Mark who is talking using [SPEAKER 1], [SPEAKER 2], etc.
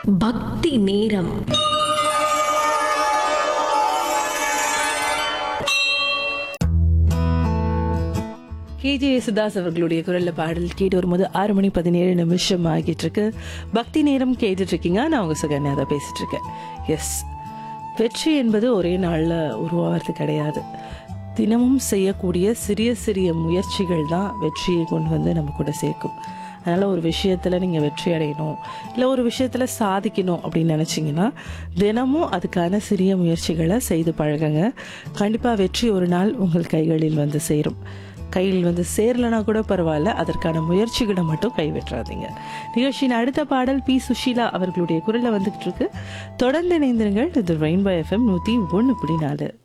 [SPEAKER 1] பக்தி நேரம்
[SPEAKER 2] கேஜே யேசுதாஸ் அவர்களுடைய குரல்ல பாடல் கேட்டு வரும்போது ஆறு மணி பதினேழு நிமிஷம் ஆகிட்டு இருக்கு பக்தி நேரம் கேட்டுட்டு இருக்கீங்க நான் உங்க சுகன்யா தான் பேசிட்டு இருக்கேன் எஸ் வெற்றி என்பது ஒரே நாளில் உருவாகிறது கிடையாது தினமும் செய்யக்கூடிய சிறிய சிறிய முயற்சிகள் தான் வெற்றியை கொண்டு வந்து நம்ம கூட சேர்க்கும் அதனால் ஒரு விஷயத்தில் நீங்கள் வெற்றி அடையணும் இல்லை ஒரு விஷயத்தில் சாதிக்கணும் அப்படின்னு நினச்சிங்கன்னா தினமும் அதுக்கான சிறிய முயற்சிகளை செய்து பழகுங்க கண்டிப்பாக வெற்றி ஒரு நாள் உங்கள் கைகளில் வந்து சேரும் கையில் வந்து சேரலனா கூட பரவாயில்ல அதற்கான முயற்சிகளை மட்டும் கைவிட்டுறாதீங்க நிகழ்ச்சியின் அடுத்த பாடல் பி சுஷீலா அவர்களுடைய குரலில் வந்துகிட்டு இருக்கு தொடர்ந்து இணைந்திருங்கள் இது ரெயின்போ எஃப்எம் நூற்றி ஒன்று புள்ளி நாலு